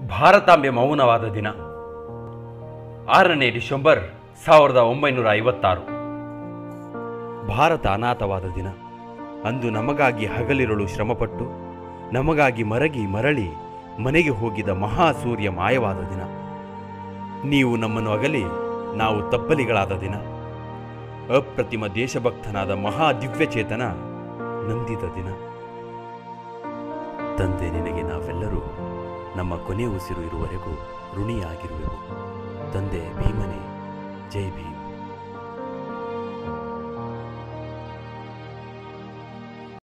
ಭಾರತಾಂಬೆ ಮೌನವಾದ ದಿನ ಆರನೇ ಡಿಸೆಂಬರ್ ಸಾವಿರದ ಒಂಬೈನೂರ ಐವತ್ತಾರು ಭಾರತ ಅನಾಥವಾದ ದಿನ ಅಂದು ನಮಗಾಗಿ ಹಗಲಿರುಳು ಶ್ರಮಪಟ್ಟು ನಮಗಾಗಿ ಮರಗಿ ಮರಳಿ ಮನೆಗೆ ಹೋಗಿದ ಮಹಾಸೂರ್ಯ ಮಾಯವಾದ ದಿನ ನೀವು ನಮ್ಮನ್ನು ಅಗಲಿ ನಾವು ತಬ್ಬಲಿಗಳಾದ ದಿನ ಅಪ್ರತಿಮ ದೇಶಭಕ್ತನಾದ ಮಹಾ ದಿವ್ಯಚೇತನ ನಂದಿದ ದಿನ ತಂದೆ ನಿನಗೆ ನಾವೆಲ್ಲರೂ ನಮ್ಮ ಕೊನೆ ಉಸಿರು ಇರುವವರೆಗೂ ಋಣಿಯಾಗಿರುವೆವು ತಂದೆ ಭೀಮನೇ ಜೈ ಭೀಮ್